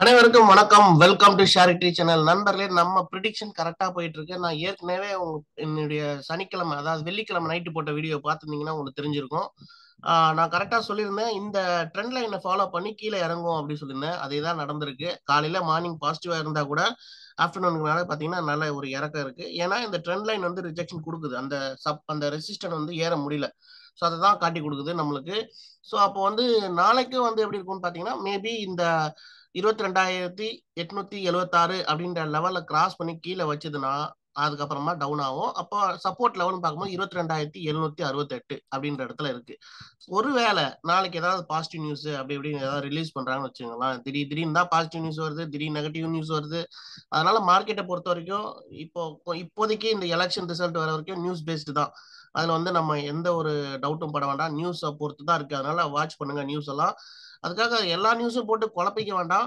அனைவருக்கும் வணக்கம் welcome to ஷேரிட்டி channel நண்பர்களே நம்ம ப்ரிடிக்ஷன் கரெக்டா போயிட்டு இருக்கு நான் ஏற்கனவே உங்க- என்னுடைய சனிக்கிழமை அதாவது வெள்ளிக்கிழமை நைட்டு போட்ட வீடியோ பார்த்துருந்தீங்கன்னா உங்களுக்கு தெரிஞ்சிருக்கும் ஆஹ் நான் கரெக்டா சொல்லியிருந்தேன் இந்த ட்ரெண்ட் லைனை ஃபாலோ பண்ணி கீழே இறங்கும் அப்படின்னு சொல்லியிருந்தேன் அதே தான் நடந்திருக்கு காலையில மார்னிங் பாசிட்டிவா இருந்தா கூட ஆஃப்டர்நூனுக்கு மேலே பார்த்தீங்கன்னா நல்ல ஒரு இறக்கம் இருக்கு ஏன்னா இந்த ட்ரெண்ட் லைன் வந்து ரிஜெக்ஷன் கொடுக்குது அந்த சப் அந்த ரெசிஸ்டன் வந்து ஏற முடியல ஸோ அதை தான் காட்டி கொடுக்குது நம்மளுக்கு ஸோ அப்போ வந்து நாளைக்கு வந்து எப்படி இருக்கும்னு பார்த்தீங்கன்னா மேபி இந்த இருபத்தி ரெண்டாயிரத்தி எட்நூத்தி எழுவத்தாறு அப்படின்ற லெவல்ல கிராஸ் பண்ணி கீழே வச்சதுன்னா அதுக்கப்புறமா டவுன் ஆகும் அப்போ சப்போர்ட் லெவல்னு பார்க்கும்போது இருபத்தி ரெண்டாயிரத்தி எழுநூத்தி அறுபத்தெட்டு அப்படின்ற இடத்துல இருக்கு ஒருவேளை நாளைக்கு ஏதாவது பாசிட்டிவ் நியூஸ் அப்படி இப்படின்னு ஏதாவது ரிலீஸ் பண்றாங்கன்னு வச்சுக்கோங்களேன் திடீர் திடீர்னு தான் பாசிட்டிவ் நியூஸ் வருது திடீர் நெகட்டிவ் நியூஸ் வருது அதனால மார்க்கெட்டை பொறுத்த வரைக்கும் இப்போ இப்போதைக்கு இந்த எலெக்ஷன் ரிசல்ட் வர வரைக்கும் நியூஸ் பேஸ்டு தான் அதுல வந்து நம்ம எந்த ஒரு டவுட்டும் பட வேண்டாம் நியூஸை பொறுத்து தான் இருக்கு அதனால வாட்ச் பண்ணுங்க நியூஸ் எல்லாம் அதுக்காக எல்லா நியூஸும் போட்டு குழப்பிக்க வேண்டாம்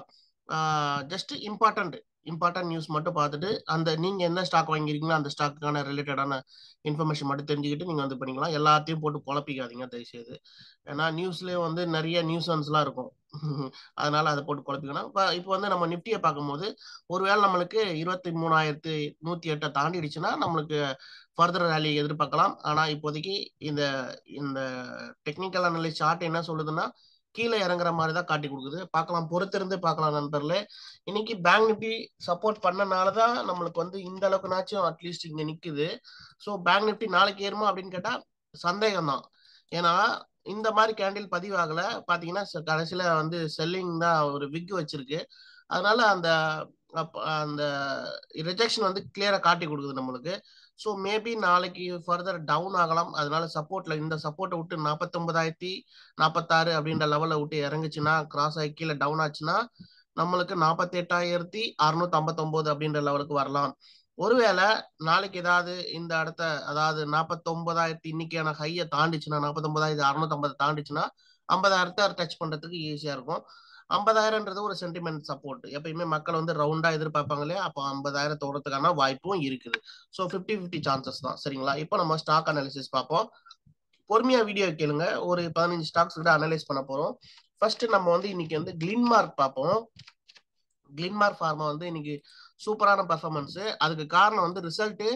ஜஸ்ட் இம்பார்ட்டன்ட் இம்பார்ட்டன்ட் நியூஸ் மட்டும் பார்த்துட்டு அந்த நீங்க என்ன ஸ்டாக் வாங்கியிருக்கீங்களோ அந்த ஸ்டாக்குக்கான ரிலேட்டடான இன்ஃபர்மேஷன் மட்டும் தெரிஞ்சுக்கிட்டு நீங்க வந்து பண்ணிக்கலாம் எல்லாத்தையும் போட்டு குழப்பிக்காதீங்க தயவுசெய்து ஏன்னா நியூஸ்லயே வந்து நிறைய நியூசன்ஸ்லாம் இருக்கும் அதனால அதை போட்டு குழப்பிக்கணும் இப்போ இப்போ வந்து நம்ம நிஃப்டியை பார்க்கும்போது ஒருவேளை நம்மளுக்கு இருபத்தி மூணாயிரத்து நூத்தி எட்டை தாண்டிடுச்சுன்னா நம்மளுக்கு ஃபர்தர் ரேலி எதிர்பார்க்கலாம் ஆனா இப்போதைக்கு இந்த இந்த டெக்னிக்கல் அனலிஸ்ட் சார்ட் என்ன சொல்லுதுன்னா கீழே இறங்குற மாதிரி தான் காட்டி கொடுக்குது பார்க்கலாம் பொறுத்திருந்து பார்க்கலாம் நண்பர்களே இன்னைக்கு பேங்க் நிஃப்டி சப்போர்ட் பண்ணனால தான் நம்மளுக்கு வந்து இந்த அளவுக்குனாச்சும் அட்லீஸ்ட் இங்க நிக்குது ஸோ பேங்க் நிஃப்டி நாளைக்கு ஏறுமா அப்படின்னு கேட்டா சந்தேகம் தான் ஏன்னா இந்த மாதிரி கேண்டில் பதிவாகல பாத்தீங்கன்னா ச- கடைசியில வந்து செல்லிங் தான் ஒரு விக் வச்சிருக்கு அதனால அந்த அப்ப- அந்த ரிஜெக்ஷன் வந்து கிளியரா காட்டி கொடுக்குது நம்மளுக்கு ஸோ மேபி நாளைக்கு ஃபர்தர் டவுன் ஆகலாம் அதனால சப்போர்ட்ல இந்த சப்போர்ட்டை விட்டு நாற்பத்தொன்பதாயிரத்தி நாற்பத்தாறு அப்படின்ற லெவல்ல விட்டு இறங்குச்சுன்னா கிராஸ் ஆகி கீழே டவுன் ஆச்சுன்னா நம்மளுக்கு நாற்பத்தி எட்டாயிரத்தி அறுநூத்தி ஐம்பத்தொன்பது அப்படின்ற லெவலுக்கு வரலாம் ஒருவேளை நாளைக்கு ஏதாவது இந்த இடத்த அதாவது நாற்பத்தொன்பதாயிரத்தி இன்னைக்கான ஹையை தாண்டிச்சுன்னா நாற்பத்தொன்பதாயிரத்தி அறுநூத்தி ஐம்பது தாண்டிச்சுன்னா ஐம்பதாயிரத்தை டச் பண்றதுக்கு ஈஸியா இருக்கும் ஐம்பதாயிரம்ன்றது ஒரு சென்டிமெண்ட் சப்போர்ட் எப்பயுமே மக்கள் வந்து ரவுண்டா எதிர்பார்ப்பாங்க இல்லையா அப்போ ஐம்பதாயிரம் தோறதுக்கான வாய்ப்பும் இருக்குது ஸோ ஃபிஃப்டி ஃபிஃப்டி சான்சஸ் தான் சரிங்களா இப்போ நம்ம ஸ்டாக் அனாலிசிஸ் பார்ப்போம் பொறுமையா வீடியோ கேளுங்க ஒரு பதினஞ்சு ஸ்டாக்ஸ் கிட்ட அனலைஸ் பண்ண போறோம் ஃபர்ஸ்ட் நம்ம வந்து இன்னைக்கு வந்து கிளின்மார்க் பார்ப்போம் கிளின்மார்க் ஃபார்மா வந்து இன்னைக்கு சூப்பரான பர்ஃபார்மன்ஸ் அதுக்கு காரணம் வந்து ரிசல்ட்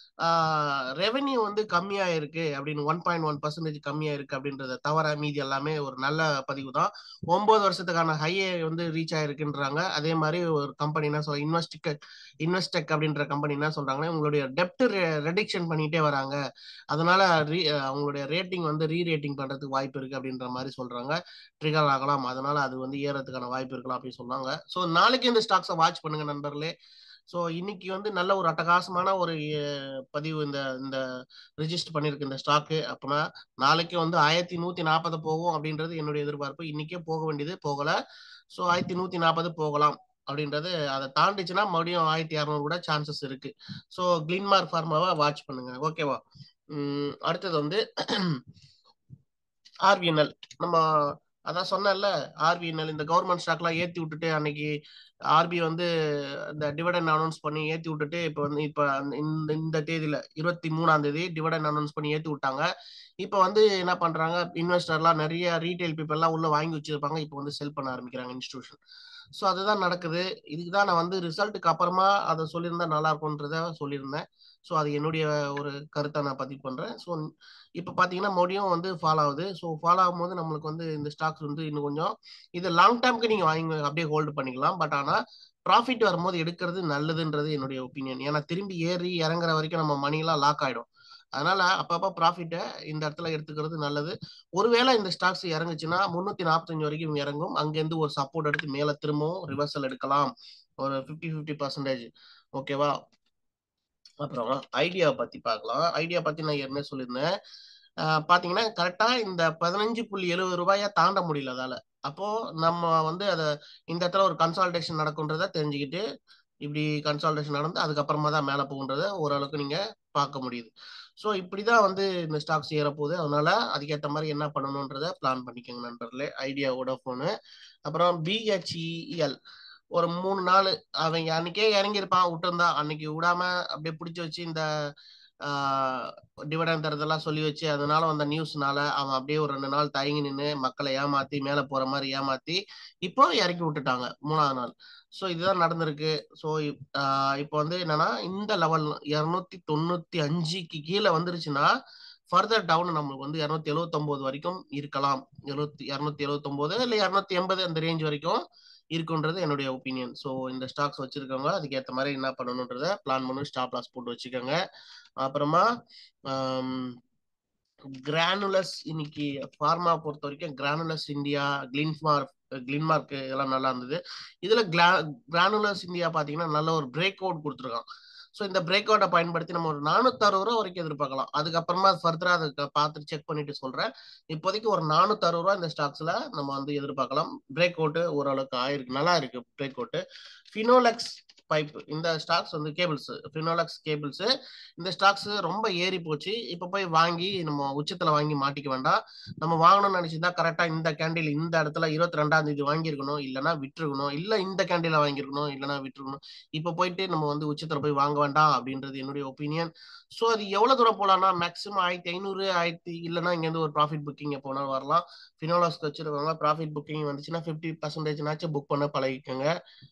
ரெவென்யூ வந்து கம்மியா இருக்கு அப்படின்னு ஒன் பாயிண்ட் ஒன் பர்சன்டேஜ் கம்மியா இருக்கு அப்படின்றத தவிர மீதி எல்லாமே ஒரு நல்ல பதிவு தான் ஒன்பது வருஷத்துக்கான ஹையை வந்து ரீச் ஆயிருக்குன்றாங்க அதே மாதிரி ஒரு கம்பெனி என்ன சொல்ல இன்வெஸ்டிக் இன்வெஸ்டெக் அப்படின்ற கம்பெனி என்ன சொல்றாங்கன்னா உங்களுடைய டெப்ட் ரெடிக்ஷன் பண்ணிட்டே வராங்க அதனால re- அவங்களுடைய ரேட்டிங் வந்து ரீ ரேட்டிங் பண்றதுக்கு வாய்ப்பு இருக்கு அப்படின்ற மாதிரி சொல்றாங்க ட்ரிகர் ஆகலாம் அதனால அது வந்து ஏறதுக்கான வாய்ப்பு இருக்கலாம் அப்படின்னு சொன்னாங்க ஸோ நாளைக்கு இந்த ஸ்டாக்ஸை வாட்ச் பண்ணுங்க நண்பர்களே ஸோ இன்னைக்கு வந்து நல்ல ஒரு அட்டகாசமான ஒரு அஹ், பதிவு இந்த இந்த ரிஜிஸ்டர் பண்ணிருக்கு இந்த ஸ்டாக்கு அப்படின்னா நாளைக்கு வந்து ஆயிரத்தி நூத்தி நாற்பது போகும் அப்படின்றது என்னுடைய எதிர்பார்ப்பு இன்னைக்கே போக வேண்டியது போகல ஸோ ஆயிரத்தி நூத்தி நாற்பது போகலாம் அப்படின்றது அதை தாண்டிச்சுன்னா மறுபடியும் ஆயிரத்தி இரநூறு கூட சான்சஸ் இருக்கு ஸோ கிளின்மார்க் ஃபார்மாவை வாட்ச் பண்ணுங்க ஓகேவா உம் அடுத்தது வந்து ஆர்விஎன்எல் நம்ம அதான் சொன்னேன்ல ஆர்பிஎன்எல் இந்த கவர்மெண்ட் ஸ்டாக்லாம் ஏத்தி விட்டுட்டு அன்னைக்கு ஆர்பி வந்து இந்த டிவிடன் அனௌன்ஸ் பண்ணி ஏத்தி விட்டுட்டு இப்போ வந்து இப்போ இந்த இந்த தேதியில இருபத்தி மூணாம் தேதி டிவிடன் அனௌன்ஸ் பண்ணி ஏத்தி விட்டாங்க இப்போ வந்து என்ன பண்றாங்க இன்வெஸ்டர்லாம் நிறைய ரீட்டைல் பீப்பிள்லாம் உள்ள வாங்கி வச்சிருப்பாங்க இப்போ வந்து செல் பண்ண ஆரம்பிக்கிறாங்க இன்ஸ்டிடியூஷன் ஸோ அதுதான் நடக்குது இதுக்கு தான் நான் வந்து ரிசல்ட்டுக்கு அப்புறமா அதை சொல்லியிருந்தா நல்லா இருக்கும்ன்றத சொல்லியிருந்தேன் ஸோ அது என்னுடைய ஒரு கருத்தை நான் பதிவு பண்றேன் ஸோ இப்போ பார்த்தீங்கன்னா மறுபடியும் வந்து ஃபாலோ ஆகுது ஸோ ஃபாலோ ஆகும்போது நம்மளுக்கு வந்து இந்த ஸ்டாக்ஸ் வந்து இன்னும் கொஞ்சம் இது லாங் டேர்ம்க்கு நீங்கள் வாங்கி அப்படியே ஹோல்டு பண்ணிக்கலாம் பட் ஆனால் ப்ராஃபிட் வரும்போது எடுக்கிறது நல்லதுன்றது என்னுடைய ஒப்பீனியன் ஏன்னா திரும்பி ஏறி இறங்குற வரைக்கும் நம்ம மணிலாம் லாக் ஆயிடும் அதனால அப்பப்போ ப்ராஃபிட்டை இந்த இடத்துல எடுத்துக்கிறது நல்லது ஒருவேளை இந்த ஸ்டாக்ஸ் இறங்குச்சுன்னா முந்நூற்றி நாற்பத்தஞ்சு வரைக்கும் இறங்கும் அங்கேருந்து ஒரு சப்போர்ட் எடுத்து மேலே திரும்பவும் ரிவர்சல் எடுக்கலாம் ஒரு ஃபிஃப்டி ஃபிஃப்டி பர்சன்டேஜ் ஓகேவா அப்புறம் ஐடியாவை பத்தி பார்க்கலாம் ஐடியா பத்தி நான் ஏற்கனவே சொல்லியிருந்தேன் ஆஹ் பாத்தீங்கன்னா கரெக்டா இந்த பதினஞ்சு புள்ளி எழுபது ரூபாயை தாண்ட முடியல அதால அப்போ நம்ம வந்து அதை இந்த இடத்துல ஒரு கன்சால்டேஷன் நடக்குன்றத தெரிஞ்சுக்கிட்டு இப்படி கன்சால்டேஷன் நடந்து அதுக்கப்புறமா தான் மேலே போகுன்றத ஓரளவுக்கு நீங்க பார்க்க முடியுது ஸோ இப்படிதான் வந்து இந்த ஸ்டாக்ஸ் ஏறப்போகுது அதனால அதுக்கேற்ற மாதிரி என்ன பண்ணணுன்றத பிளான் பண்ணிக்கோங்க நண்பர்களே ஐடியா வோடஃபோனு அப்புறம் பிஹெச்இஎல் ஒரு மூணு நாள் அவன் அன்னைக்கே இறங்கியிருப்பான் விட்டுருந்தா அன்னைக்கு விடாம அப்படியே பிடிச்சி வச்சு இந்த டிவிடன் தரதெல்லாம் சொல்லி வச்சு அதனால வந்த நியூஸ்னால அவன் அப்படியே ஒரு ரெண்டு நாள் தயங்கி நின்று மக்களை ஏமாத்தி மேலே போற மாதிரி ஏமாத்தி இப்போ இறக்கி விட்டுட்டாங்க மூணாவது நாள் ஸோ இதுதான் நடந்திருக்கு ஸோ இப்போ வந்து என்னன்னா இந்த லெவல் இரநூத்தி தொண்ணூத்தி அஞ்சுக்கு கீழே வந்துருச்சுன்னா ஃபர்தர் டவுன் நம்மளுக்கு வந்து இரநூத்தி எழுவத்தொம்போது வரைக்கும் இருக்கலாம் எழுபத்தி இரநூத்தி எழுவத்தொம்போது இல்லை இரநூத்தி எண்பது அந்த ரேஞ்ச் வரைக்கும் இருக்குன்றது என்னுடைய ஒப்பீனியன் ஸோ இந்த ஸ்டாக்ஸ் வச்சிருக்கவங்க அதுக்கு ஏற்ற மாதிரி என்ன பண்ணணுன்றத பிளான் பண்ணி ஸ்டாப் லாஸ் போட்டு வச்சுக்கோங்க அப்புறமா கிரானுலஸ் இன்னைக்கு ஃபார்மா பொறுத்த வரைக்கும் கிரானுலஸ் இந்தியா கிளின்மார்க் கிளின்மார்க் இதெல்லாம் நல்லா இருந்தது இதுல கிளா கிரானுலஸ் இந்தியா பாத்தீங்கன்னா நல்ல ஒரு பிரேக் அவுட் கொடுத்துருக்கான் ஸோ இந்த பிரேக் அவுட்டை பயன்படுத்தி நம்ம ஒரு நானூத்தி அறுபது ரூபா வரைக்கும் எதிர்பார்க்கலாம் அதுக்கப்புறமா ஃபர்தரா அதை பார்த்து செக் பண்ணிட்டு சொல்றேன் இப்போதைக்கு ஒரு நானூத்தி அறுபது ரூபா இந்த ஸ்டாக்ஸ்ல நம்ம வந்து எதிர்பார்க்கலாம் பிரேக் அவுட் ஓரளவுக்கு ஆயிருக்கு நல்லா இருக்கு பிரேக் அவுட் ஃபினோலெக்ஸ் பைப் இந்த ஸ்டாக்ஸ் வந்து கேபிள்ஸ் ஃபினோலக்ஸ் கேபிள்ஸ் இந்த ஸ்டாக்ஸ் ரொம்ப ஏறி போச்சு இப்போ போய் வாங்கி நம்ம உச்சத்துல வாங்கி மாட்டிக்க வேண்டாம் நம்ம வாங்கணும்னு நினைச்சிருந்தா கரெக்டா இந்த கேண்டில் இந்த இடத்துல இருபத்தி ரெண்டாம் தேதி வாங்கியிருக்கணும் இல்லைன்னா விட்டுருக்கணும் இல்ல இந்த கேண்டில வாங்கியிருக்கணும் இல்லைன்னா விட்டுருக்கணும் இப்போ போயிட்டு நம்ம வந்து உச்சத்துல போய் வாங்க வேண்டாம் அப்படின்றது என்னுடைய ஒப்பீனியன் ஸோ அது எவ்வளவு தூரம் போலாம்னா மேக்ஸிமம் ஆயிரத்தி ஐநூறு ஆயிரத்தி இல்லைன்னா இங்கேருந்து ஒரு ப்ராஃபிட் புக்கிங் போனால் வரலாம் ஃபினோலாஸ்க்கு வச்சிருக்கவங்க ப்ராஃபிட் புக்கிங் வந்துச்சுன்னா ஃபிஃப்டி பர்சன்டேஜ்னாச்சும் புக் பண்ண பழகிக்கோங்க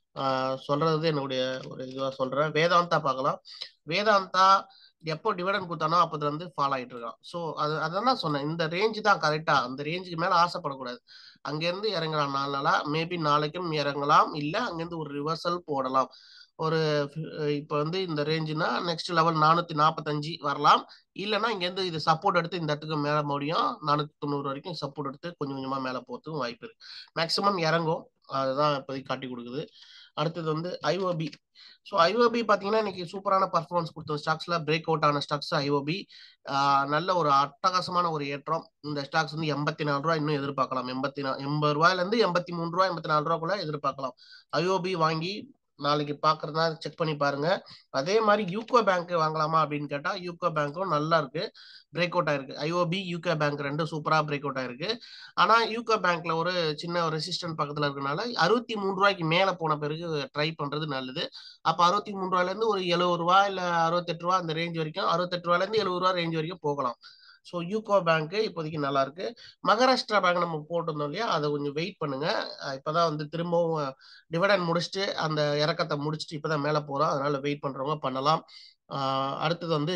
சொல்றது என்னுடைய ஒரு இதுவா சொல்றேன் வேதாந்தா பார்க்கலாம் வேதாந்தா எப்போ டிவிடன் கொடுத்தானோ அப்போதுல இருந்து ஃபாலோ ஆயிட்டு இருக்கான் ஸோ அது அதான் சொன்னேன் இந்த ரேஞ்சு தான் கரெக்டா அந்த ரேஞ்சுக்கு மேல ஆசைப்படக்கூடாது அங்கேருந்து இறங்கலாம் நாலு நாளா மேபி நாளைக்கும் இறங்கலாம் இல்லை அங்கேருந்து ஒரு ரிவர்சல் போடலாம் ஒரு இப்போ வந்து இந்த ரேஞ்சுனா நெக்ஸ்ட் லெவல் நானூத்தி நாற்பத்தஞ்சு வரலாம் இல்லைன்னா இங்கேருந்து இது சப்போர்ட் எடுத்து இந்த இடத்துக்கு மேலே முடியும் நானூத்தி தொண்ணூறு வரைக்கும் சப்போர்ட் எடுத்து கொஞ்சம் கொஞ்சமா மேலே போகிறதுக்கும் வாய்ப்பு இருக்கு மேக்சிமம் இறங்கும் அதுதான் இப்போதைக்கு காட்டி கொடுக்குது அடுத்தது வந்து ஐஓபி ஸோ ஐஓபி பார்த்தீங்கன்னா இன்னைக்கு சூப்பரான பர்ஃபார்மன்ஸ் கொடுத்த ஸ்டாக்ஸ்ல பிரேக் அவுட் ஆன ஸ்டாக்ஸ் ஐஓபி நல்ல ஒரு அட்டகாசமான ஒரு ஏற்றம் இந்த ஸ்டாக்ஸ் வந்து எண்பத்தி நாலு ரூபா இன்னும் எதிர்பார்க்கலாம் எண்பத்தி நா எண்பது ரூபாயில இருந்து எண்பத்தி மூணு ரூபா எண்பத்தி நாலு ரூபாக்குள்ள எதிர்பார்க்கலாம் ஐஓபி வாங்கி நாளைக்கு பாக்குறதா செக் பண்ணி பாருங்க அதே மாதிரி யூகோ பேங்க் வாங்கலாமா அப்படின்னு கேட்டா யூகோ பேங்க்கும் நல்லா இருக்கு பிரேக் அவுட் ஆயிருக்கு ஐஓபி யூகே பேங்க் ரெண்டு சூப்பரா பிரேக் அவுட் ஆயிருக்கு ஆனா யூகோ பேங்க்ல ஒரு சின்ன ஒரு ரெசிஸ்டன்ட் பக்கத்துல இருக்கனால அறுபத்தி மூணு ரூபாய்க்கு மேல போன பிறகு ட்ரை பண்றது நல்லது அப்ப அறுபத்தி மூணு ரூபாயில இருந்து ஒரு எழுபது ரூபா இல்ல அறுபத்தெட்டு ரூபா அந்த ரேஞ்ச் வரைக்கும் அறுபத்தெட்டு ரூபாயில இருந்து எழுபது ரூபா ரேஞ்ச் வரைக்கும் போகலாம் ஸோ யூகோ பேங்க் இப்போதைக்கு நல்லா இருக்கு மகாராஷ்டிரா பேங்க் நம்ம போட்டிருந்தோம் இல்லையா அதை கொஞ்சம் வெயிட் பண்ணுங்க இப்பதான் வந்து திரும்பவும் டிவிடன் முடிச்சுட்டு அந்த இறக்கத்தை முடிச்சுட்டு இப்பதான் மேல போறோம் அதனால வெயிட் பண்றவங்க பண்ணலாம் அடுத்தது வந்து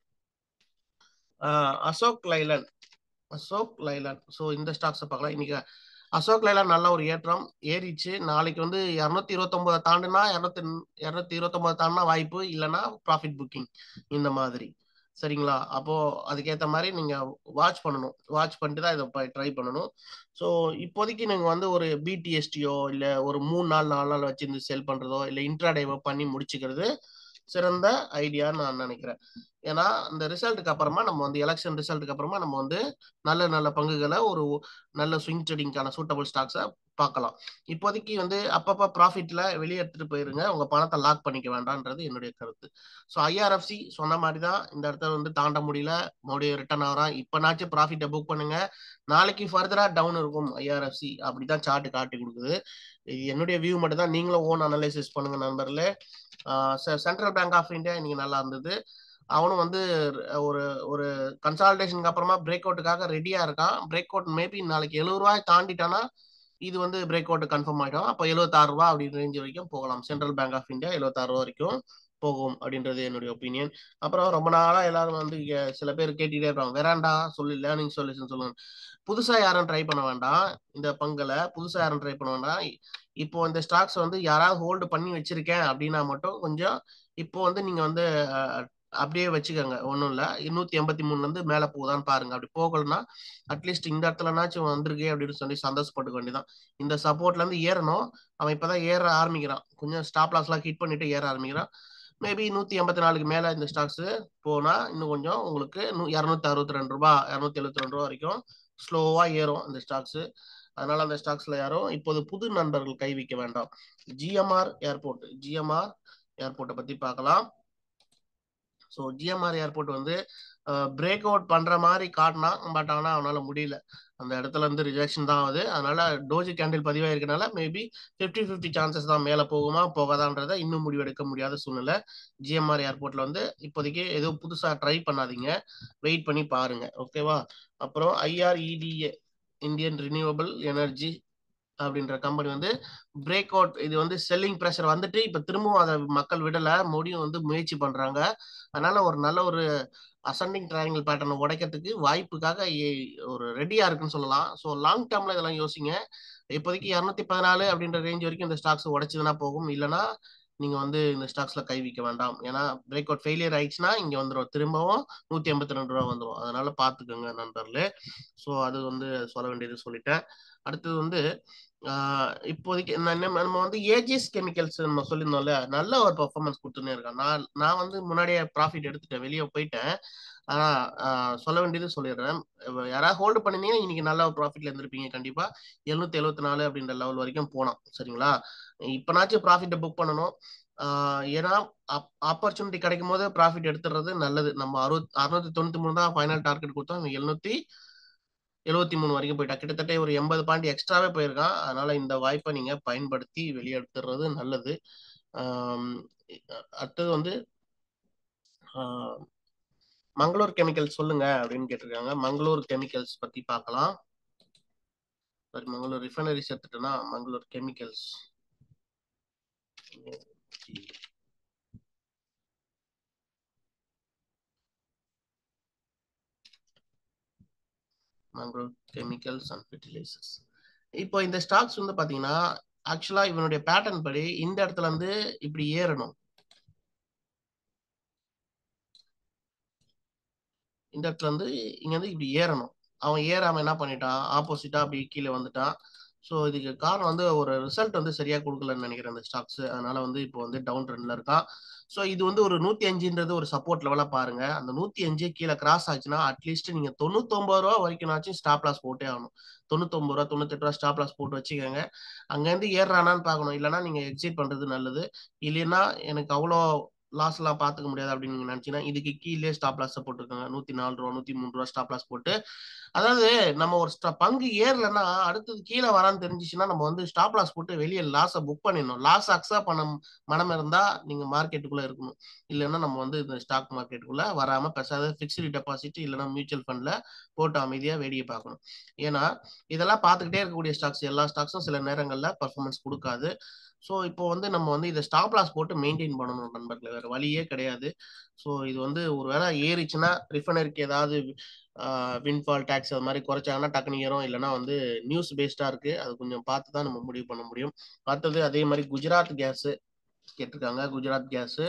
அசோக் லைலன் அசோக் லைலன் ஸோ இந்த ஸ்டாக்ஸை பார்க்கலாம் இன்னைக்கு அசோக் லைலான் நல்ல ஒரு ஏற்றம் ஏறிச்சு நாளைக்கு வந்து இரநூத்தி இருபத்தொன்பதை தாண்டுனா இரநூத்தி இரநூத்தி இருபத்தொன்பது தாண்டினா வாய்ப்பு இல்லைன்னா ப்ராஃபிட் புக்கிங் இந்த மாதிரி சரிங்களா அப்போ அதுக்கேற்ற மாதிரி நீங்க வாட்ச் பண்ணணும் வாட்ச் பண்ணிட்டு தான் இதை ட்ரை பண்ணணும் ஸோ இப்போதைக்கு நீங்க வந்து ஒரு பிடிஎஸ்டியோ இல்லை ஒரு மூணு நாள் நாலு நாள் வச்சிருந்து செல் பண்றதோ இல்லை இன்ட்ராடேவோ பண்ணி முடிச்சுக்கிறது சிறந்த ஐடியான்னு நான் நினைக்கிறேன் ஏன்னா இந்த ரிசல்ட்டுக்கு அப்புறமா நம்ம வந்து எலெக்ஷன் ரிசல்ட்டுக்கு அப்புறமா நம்ம வந்து நல்ல நல்ல பங்குகளை ஒரு நல்ல ஸ்விங் ட்ரேடிங்கான சூட்டபிள் ஸ்டாக்ஸை பார்க்கலாம் இப்போதைக்கு வந்து அப்பப்போ ப்ராஃபிட்ல வெளியே எடுத்துட்டு போயிருங்க உங்க பணத்தை லாக் பண்ணிக்க வேண்டாம்ன்றது என்னுடைய கருத்து ஸோ ஐஆர்எஃப்சி சொன்ன மாதிரி தான் இந்த இடத்துல வந்து தாண்ட முடியல மறுபடியும் ரிட்டர்ன் ஆகிறான் இப்போனாச்சும் ப்ராஃபிட்டை புக் பண்ணுங்க நாளைக்கு ஃபர்தரா டவுன் இருக்கும் ஐஆர்எஃப்சி அப்படிதான் சார்ட் காட்டி கொடுக்குது இது என்னுடைய வியூ மட்டும் தான் நீங்களும் ஓன் அனலைசிஸ் பண்ணுங்க நண்பர்களே சென்ட்ரல் பேங்க் ஆஃப் இந்தியா இன்னைக்கு நல்லா இருந்தது அவனும் வந்து ஒரு ஒரு கன்சால்டேஷனுக்கு அப்புறமா பிரேக் அவுட்டுக்காக ரெடியா இருக்கான் பிரேக் அவுட் மேபி நாளைக்கு எழுபது ரூபாய் தாண்டிட்டானா இது வந்து பிரேக் அவுட் கன்ஃபார்ம் ஆயிடும் அப்போ எழுபத்தாறு ரூபா அப்படின்னு ரேஞ்ச் வரைக்கும் போகலாம் சென்ட்ரல் பேங்க் ஆஃப் இந்தியா எழுபத்தாறு ரூபா வரைக்கும் போகும் அப்படின்றது என்னுடைய ஒப்பீனியன் அப்புறம் ரொம்ப நாளா எல்லாரும் வந்து சில பேர் கேட்டுட்டே இருப்பாங்க வேறாண்டா சொல்லு லேர்னிங் சொல்யூஷன் சொல்லுங்க புதுசா யாரும் ட்ரை பண்ண வேண்டாம் இந்த பங்குல புதுசா யாரும் ட்ரை பண்ண வேண்டாம் இப்போ இந்த ஸ்டாக்ஸ் வந்து யாராவது ஹோல்டு பண்ணி வச்சிருக்கேன் அப்படின்னா மட்டும் கொஞ்சம் இப்போ வந்து நீங்க வந்து அப்படியே வச்சுக்கோங்க ஒன்றும் இல்லை நூற்றி எண்பத்தி மூணுலேருந்து மேலே போகுதான்னு பாருங்க அப்படி போகலன்னா அட்லீஸ்ட் இந்த இடத்துலனாச்சும் வந்திருக்கே அப்படின்னு சொல்லி சந்தோஷப்பட்டுக்க வேண்டியதான் இந்த சப்போர்ட்லேருந்து ஏறணும் அவன் இப்போதான் ஏற ஆரம்பிக்கிறான் கொஞ்சம் ஸ்டாப் லாஸ்லாம் ஹிட் பண்ணிட்டு ஏற ஆரம்பிக்கிறான் மேபி நூற்றி எண்பத்தி நாலுக்கு மேலே இந்த ஸ்டாக்ஸ் போனால் இன்னும் கொஞ்சம் உங்களுக்கு இரநூத்தி அறுபத்தி ரெண்டு ரூபா இரநூத்தி எழுபத்தி ரெண்டு ரூபா வரைக்கும் ஸ்லோவாக ஏறும் இந்த ஸ்டாக்ஸ் அதனால அந்த ஸ்டாக்ஸ்ல யாரும் இப்போது புது நண்பர்கள் கை வைக்க வேண்டாம் ஜிஎம்ஆர் ஏர்போர்ட் ஜிஎம்ஆர் ஏர்போர்ட்டை பத்தி பார்க்கலாம் ஸோ ஜிஎம்ஆர் ஏர்போர்ட் வந்து பிரேக் அவுட் பண்ற மாதிரி காட்டினான் பட் ஆனால் அவனால முடியல அந்த இடத்துல இருந்து ரிஜெக்ஷன் தான் ஆகுது அதனால டோஜி கேண்டில் பதிவாயிருக்கனால மேபி ஃபிஃப்டி ஃபிஃப்டி சான்சஸ் தான் மேலே போகுமா போகாதான்றத இன்னும் முடிவெடுக்க முடியாத சூழ்நிலை ஜிஎம்ஆர் ஏர்போர்ட்ல வந்து இப்போதைக்கு எதுவும் புதுசா ட்ரை பண்ணாதீங்க வெயிட் பண்ணி பாருங்க ஓகேவா அப்புறம் ஐஆர்இடிஏ இந்தியன் ரினியூவபிள் எனர்ஜி அப்படின்ற கம்பெனி வந்து பிரேக் அவுட் இது வந்து செல்லிங் ப்ரெஷர் வந்துட்டு இப்ப திரும்பவும் அதை மக்கள் விடல மோடியும் வந்து முயற்சி பண்றாங்க அதனால ஒரு நல்ல ஒரு அசெண்டிங் ட்ரையாங்கிள் பேட்டர்னை உடைக்கிறதுக்கு வாய்ப்புக்காக ஒரு ரெடியா இருக்குன்னு சொல்லலாம் ஸோ லாங் டேர்ம்ல இதெல்லாம் யோசிங்க இப்போதைக்கு இரநூத்தி பதினாலு அப்படின்ற ரேஞ்ச் வரைக்கும் இந்த ஸ்டாக்ஸ் உடைச்சதுன்னா போகும் இல்லைன்னா நீங்க வந்து இந்த ஸ்டாக்ஸ்ல கை வைக்க வேண்டாம் ஏன்னா பிரேக் அவுட் ஃபெயிலியர் ஆயிடுச்சுன்னா இங்க வந்துடும் திரும்பவும் நூத்தி எண்பத்தி ரெண்டு ரூபா வந்துடும் அதனால பாத்துக்கோங்க நண்பர்களே ஸோ அது வந்து சொல்ல வேண்டியது சொல்லிட்டேன் அடுத்தது வந்து இப்போதைக்கு நம்ம வந்து ஏஜிஎஸ் கெமிக்கல்ஸ் நம்ம சொல்லியிருந்தோம்ல நல்ல ஒரு பர்ஃபார்மன்ஸ் கொடுத்துனே இருக்கான் நான் நான் வந்து முன்னாடியே ப்ராஃபிட் எடுத்துட்டேன் வெளியே போயிட்டேன் ஆனா சொல்ல வேண்டியது சொல்லிடுறேன் யாராவது ஹோல்டு பண்ணிருந்தீங்கன்னா இன்னைக்கு நல்ல ஒரு ப்ராஃபிட்ல இருந்திருப்பீங்க கண்டிப்பா எழுநூத்தி எழுபத்தி நாலு அப்படின்ற லெவல் வரைக்கும் போனோம் சரிங்களா இப்பனாச்சும் ப்ராஃபிட்டை புக் பண்ணணும் ஏன்னா ஆப்பர்ச்சுனிட்டி கிடைக்கும் போது ப்ராஃபிட் எடுத்துறது நல்லது நம்ம அறுபத் அறுநூத்தி தொண்ணூத்தி மூணு தான் ஃபைனல் டார்கெட் கொடுத்தோம் எழுநூத்தி எழுபத்தி மூணு வரைக்கும் போயிட்டா கிட்டத்தட்ட ஒரு எண்பது பாயிண்ட் எக்ஸ்ட்ராவே போயிருக்கான் அதனால இந்த வாய்ப்பை நீங்க பயன்படுத்தி வெளியே எடுத்துடுறது நல்லது அடுத்தது வந்து மங்களூர் கெமிக்கல்ஸ் சொல்லுங்க அப்படின்னு கேட்டிருக்காங்க மங்களூர் கெமிக்கல்ஸ் பத்தி பார்க்கலாம் சாரி மங்களூர் ரிஃபைனரிஸ் எடுத்துட்டோம்னா Mangalore chemicals Mangalore chemicals and fertilisers இப்போ இந்த ஸ்டாக்ஸ் வந்து பாத்தீங்கன்னா ஆக்சுவலா இவனுடைய பேட்டர்ன் படி இந்த இடத்துல இருந்து இப்படி ஏறணும் இந்த இடத்துல இருந்து இங்க இருந்து இப்படி ஏறணும் அவன் ஏறாம என்ன பண்ணிட்டான் ஆப்போசிட்டா அப்படி கீழே வந்துட்டான் ஸோ இதுக்கு காரணம் வந்து ஒரு ரிசல்ட் வந்து சரியா கொடுக்கலன்னு நினைக்கிறேன் அந்த ஸ்டாக்ஸ் அதனால வந்து இப்போ வந்து டவுன் ட்ரெண்ட்ல இருக்கான் ஸோ இது வந்து ஒரு நூத்தி அஞ்சுன்றது ஒரு சப்போர்ட் லெவலா பாருங்க அந்த நூத்தி அஞ்சு கீழே கிராஸ் ஆச்சுன்னா அட்லீஸ்ட் நீங்க தொண்ணூத்தொன்பது ரூபா வரைக்கும்னாச்சும் ஸ்டாப் லாஸ் போட்டே ஆகணும் தொண்ணூத்தொன்பது ரூபா தொண்ணூத்தெட்டு ரூபா ஸ்டாப் லாஸ் போட்டு வச்சுக்கோங்க அங்கேருந்து ஏறானான்னு பார்க்கணும் இல்லைன்னா நீங்க எக்ஸிட் பண்றது நல்லது இல்லைன்னா எனக்கு அவ்வளோ லாஸ் எல்லாம் பாத்துக்க முடியாது அப்படின்னு நீங்க நினைச்சீங்கன்னா இதுக்கு கீழே ஸ்டாப் லாஸ் போட்டுருக்காங்க நூத்தி நாலு ரூபா நூத்தி மூணு ரூபா ஸ்டாப் லாஸ் போட்டு அதாவது நம்ம ஒரு பங்கு ஏறலன்னா அடுத்தது கீழே வரான்னு தெரிஞ்சிச்சுன்னா நம்ம வந்து ஸ்டாப் லாஸ் போட்டு வெளியே லாஸை புக் பண்ணிடணும் லாஸ் அக்ஸப்ட் பண்ண மனம் இருந்தா நீங்க மார்க்கெட்டுக்குள்ள இருக்கணும் இல்லைன்னா நம்ம வந்து இந்த ஸ்டாக் மார்க்கெட்டுக்குள்ள வராம பெசாத பிக்ஸ்டு டெபாசிட் இல்லைன்னா மியூச்சுவல் ஃபண்ட்ல போட்டு அமைதியா வேடியை பார்க்கணும் ஏன்னா இதெல்லாம் பார்த்துக்கிட்டே இருக்கக்கூடிய ஸ்டாக்ஸ் எல்லா ஸ்டாக்ஸும் சில நேரங்கள்ல பர்ஃபார்மன்ஸ் கொடுக்காது ஸோ இப்போ வந்து நம்ம வந்து இதை ஸ்டாப் லாஸ் போட்டு மெயின்டைன் பண்ணணும் நண்பர்களே வேற வழியே கிடையாது ஸோ இது வந்து ஒரு வேளை ஏறிச்சுன்னா ரிஃபனருக்கு ஏதாவது வின்ஃபால் டேக்ஸ் அது மாதிரி குறைச்சாங்கன்னா டக்குனு ஏறும் இல்லைன்னா வந்து நியூஸ் பேஸ்டா இருக்கு அது கொஞ்சம் பார்த்து தான் நம்ம முடிவு பண்ண முடியும் பார்த்தது அதே மாதிரி குஜராத் கேஸ் கேட்டிருக்காங்க குஜராத் கேஸ்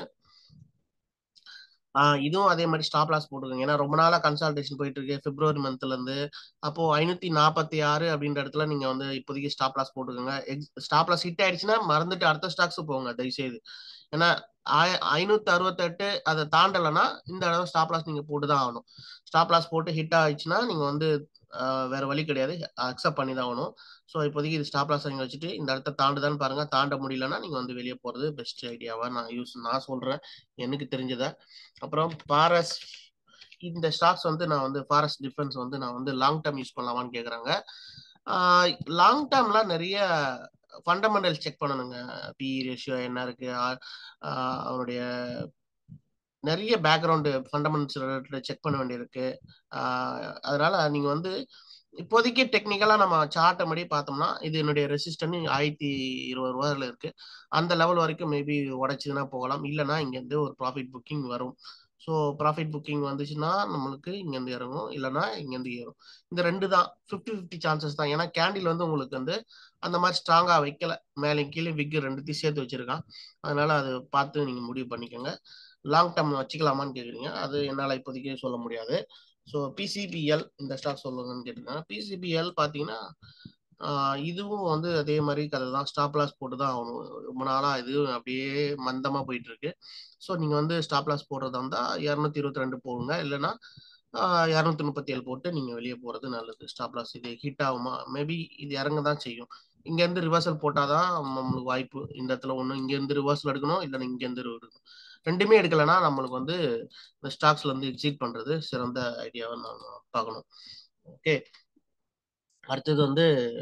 இதுவும் அதே மாதிரி ஸ்டாப் லாஸ் போட்டுருங்க ஏன்னா ரொம்ப நாளா கன்சல்டேஷன் போயிட்டு இருக்கு பிப்ரவரி மந்த்ல இருந்து அப்போ ஐநூத்தி நாற்பத்தி ஆறு அப்படின்ற இடத்துல நீங்க வந்து இப்போதைக்கு ஸ்டாப் லாஸ் போட்டுக்கோங்க ஸ்டாப் லாஸ் ஹிட் ஆயிடுச்சுன்னா மறந்துட்டு அடுத்த ஸ்டாக்ஸ் போங்க தயவுசெய்து ஏன்னா ஐநூத்தி அறுபத்தெட்டு அதை தாண்டலைன்னா இந்த அளவு ஸ்டாப் லாஸ் நீங்க போட்டு தான் ஆகணும் ஸ்டாப் லாஸ் போட்டு ஹிட் ஆயிடுச்சுன்னா நீங்க வந்து வேற வழி கிடையாது அக்செப்ட் பண்ணி தான் ஆகணும் ஸோ இப்போதைக்கு இது ஸ்டாப் லாஸ் வாங்கி வச்சுட்டு இந்த இடத்த தாண்டுதான்னு பாருங்க தாண்ட முடியலன்னா நீங்க வந்து வெளியே போறது பெஸ்ட் ஐடியாவா நான் யூஸ் நான் சொல்றேன் எனக்கு தெரிஞ்சதை அப்புறம் பாரஸ் இந்த ஸ்டாக்ஸ் வந்து நான் வந்து ஃபாரஸ்ட் டிஃபென்ஸ் வந்து நான் வந்து லாங் டேர்ம் யூஸ் பண்ணலாமான்னு கேட்குறாங்க லாங் டேர்ம்ல நிறைய ஃபண்டமெண்டல் செக் பண்ணணுங்க பி ரேஷியோ என்ன இருக்கு அவனுடைய நிறைய பேக்ரவுண்டு ஃபண்டமெண்டல்ஸ் செக் பண்ண வேண்டியிருக்கு அதனால நீங்க வந்து இப்போதைக்கு டெக்னிக்கலா நம்ம சார்ட்டை படி பார்த்தோம்னா இது என்னுடைய ரெசிஸ்டன் ஆயிரத்தி இருபது ரூபாயில இருக்கு அந்த லெவல் வரைக்கும் மேபி உடைச்சதுன்னா போகலாம் இல்லைன்னா இங்கேருந்து ஒரு ப்ராஃபிட் புக்கிங் வரும் ஸோ ப்ராஃபிட் புக்கிங் வந்துச்சுன்னா நம்மளுக்கு இங்கேருந்து இறங்கும் இல்லைன்னா இங்கேருந்து ஏறும் இந்த ரெண்டு தான் ஃபிஃப்டி ஃபிஃப்டி சான்சஸ் தான் ஏன்னா கேண்டில் வந்து உங்களுக்கு வந்து அந்த மாதிரி ஸ்ட்ராங்காக வைக்கல மேலே கீழே விக்கு ரெண்டுத்தையும் சேர்த்து வச்சிருக்கான் அதனால அது பார்த்து நீங்கள் முடிவு பண்ணிக்கோங்க லாங் டேர்ம் வச்சுக்கலாமான்னு கேட்குறீங்க அது என்னால் இப்போதைக்கு சொல்ல முடியாது ஸோ பிசிபிஎல் இந்த ஸ்டாக் சொல்லுங்கன்னு கேட்டிருக்காங்க பிசிபிஎல் பார்த்தீங்கன்னா இதுவும் வந்து அதே மாதிரி கதை தான் ஸ்டாப் லாஸ் போட்டு தான் ஆகணும் ரொம்ப நாளாக இது அப்படியே மந்தமாக போயிட்டு இருக்கு ஸோ நீங்கள் வந்து ஸ்டாப் லாஸ் போடுறதா இருந்தால் இரநூத்தி இருபத்தி ரெண்டு போடுங்க இல்லைன்னா இரநூத்தி முப்பத்தி ஏழு போட்டு நீங்கள் வெளியே போகிறது நல்லது ஸ்டாப் லாஸ் இது ஹிட் ஆகுமா மேபி இது இறங்க தான் செய்யும் இங்கேருந்து ரிவர்சல் போட்டால் தான் நம்மளுக்கு வாய்ப்பு இந்த இடத்துல ஒன்று இங்கேருந்து ரிவர்சல் எடுக்கணும் இல்லைன்னா இங்கேருந்து எடுக்கணும் ரெண்டுமே எடுக்கலைன்னா நம்மளுக்கு வந்து இந்த ஸ்டாக்ஸ்ல இருந்து எக்ஸிட் பண்றது சிறந்த ஐடியாவை நான் பார்க்கணும் ஓகே அடுத்தது வந்து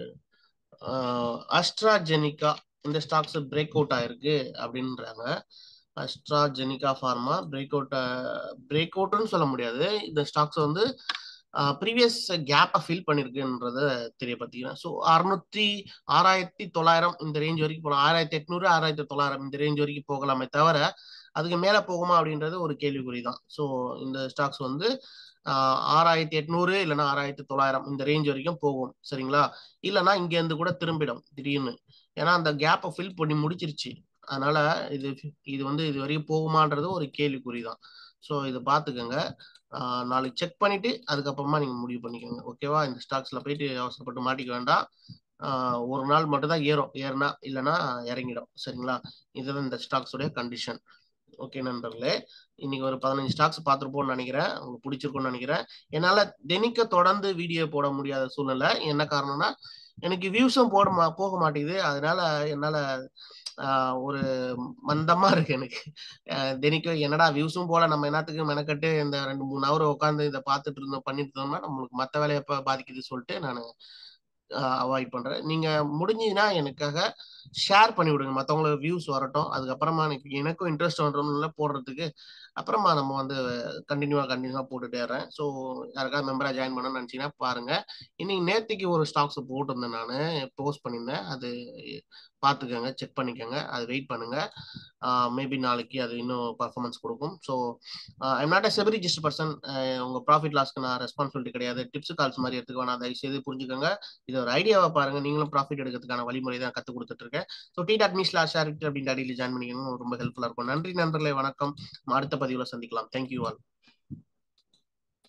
அஸ்ட்ராஜெனிகா இந்த ஸ்டாக்ஸ் பிரேக் அவுட் ஆயிருக்கு அப்படின்றாங்க AstraZeneca pharma break out break அவுட்னு சொல்ல முடியாது இந்த ஸ்டாக்ஸ் வந்து ப்ரீவியஸ் கேப்பை ஃபில் பண்ணிருக்குன்றத தெரிய பார்த்தீங்கன்னா ஸோ அறுநூத்தி ஆறாயிரத்தி தொள்ளாயிரம் இந்த ரேஞ்ச் வரைக்கும் போகலாம் ஆறாயிரத்தி எட்நூறு ஆறாயிரத்தி தொள்ளாயிரம் இந்த ரேஞ்ச் வரைக்கும் போகலாமே தவிர அதுக்கு மேலே போகுமா அப்படின்றது ஒரு கேள்விக்குறி தான் ஸோ இந்த ஸ்டாக்ஸ் வந்து ஆறாயிரத்தி எட்நூறு இல்லைன்னா ஆறாயிரத்தி தொள்ளாயிரம் இந்த ரேஞ்ச் வரைக்கும் போகும் சரிங்களா இல்லைன்னா இங்கேருந்து கூட திரும்பிடும் திடீர்னு ஏன்னா அந்த கேப்பை ஃபில் பண்ணி முடிச்சிருச்சு அதனால இது இது வந்து இது வரைக்கும் போகுமான்றது ஒரு கேள்விக்குறி தான் ஸோ இதை பார்த்துக்கோங்க நாளைக்கு செக் பண்ணிட்டு அதுக்கப்புறமா நீங்கள் முடிவு பண்ணிக்கோங்க ஓகேவா இந்த ஸ்டாக்ஸில் போயிட்டு அவசரப்பட்டு மாட்டிக்க வேண்டாம் ஒரு நாள் மட்டும் தான் ஏறும் ஏறினா இல்லைன்னா இறங்கிடும் சரிங்களா இதுதான் இந்த ஸ்டாக்ஸோடைய கண்டிஷன் ஓகே நண்பர்களே இன்னைக்கு ஒரு பதினஞ்சு ஸ்டாக்ஸ் பார்த்துருப்போம்னு நினைக்கிறேன் உங்களுக்கு பிடிச்சிருக்கும்னு நினைக்கிறேன் என்னால் தினிக்க தொடர்ந்து வீடியோ போட முடியாத சூழ்நிலை என்ன காரணம்னா எனக்கு வியூஸும் போட மா போக மாட்டேங்குது அதனால என்னால் ஒரு மந்தமா இருக்கு எனக்கு தினிக்கும் என்னடா வியூஸும் போல நம்ம என்னத்துக்கு மெனக்கட்டு இந்த ரெண்டு மூணு ஹவர் உட்காந்து இதை பார்த்துட்டு இருந்தோம் பண்ணிட்டு இருந்தோம்னா நம்மளுக்கு மற்ற வேலையை எப்போ பாதிக்குது சொல்லிட்டு நான் அவாய்ட் பண்றேன் நீங்க முடிஞ்சதுன்னா எனக்காக ஷேர் பண்ணி விடுங்க மற்றவங்களுக்கு வியூஸ் வரட்டும் அதுக்கப்புறமா எனக்கு எனக்கும் இன்ட்ரெஸ்ட் வரணும்ல போடுறதுக்கு அப்புறமா நம்ம வந்து கண்டினியூவா கண்டினியூவா போட்டுட்டே இருக்கேன் ஸோ யாருக்காவது மெம்பரா ஜாயின் பண்ணணும்னு நினச்சிங்கன்னா பாருங்க இன்னைக்கு நேற்றுக்கு ஒரு ஸ்டாக்ஸ் போட்டிருந்தேன் நான் போஸ்ட் பண்ணியிருந்தேன் அது பார்த்துக்கோங்க செக் பண்ணிக்கோங்க அது வெயிட் பண்ணுங்க மேபி நாளைக்கு அது இன்னும் பர்ஃபார்மன்ஸ் கொடுக்கும் so I'm not a SEBI register person உங்க ப்ராஃபிட் லாஸ்க்கு நான் ரெஸ்பான்சிபிலிட்டி கிடையாது டிப்ஸ் கால்ஸ் மாதிரி எடுத்துக்க வேணாம் தயவு செய்து புரிஞ்சுக்கோங்க இது ஒரு ஐடியாவை பாருங்க நீங்களும் ப்ராஃபிட் எடுக்கிறதுக்கான வழிமுறை தான் கற்றுக் கொடுத்துட்டு இருக்கேன் so T dot me slash ஷேரிட்டி அப்படின்னு அடியில் ஜாயின் பண்ணிக்கணும் ரொம்ப ஹெல்ப்ஃபுல்லாக இருக்கும் நன்றி நண்பர்களே வணக்கம் அடுத்த பதிவில் சந்திக்கலாம் தேங்க்யூ ஆல்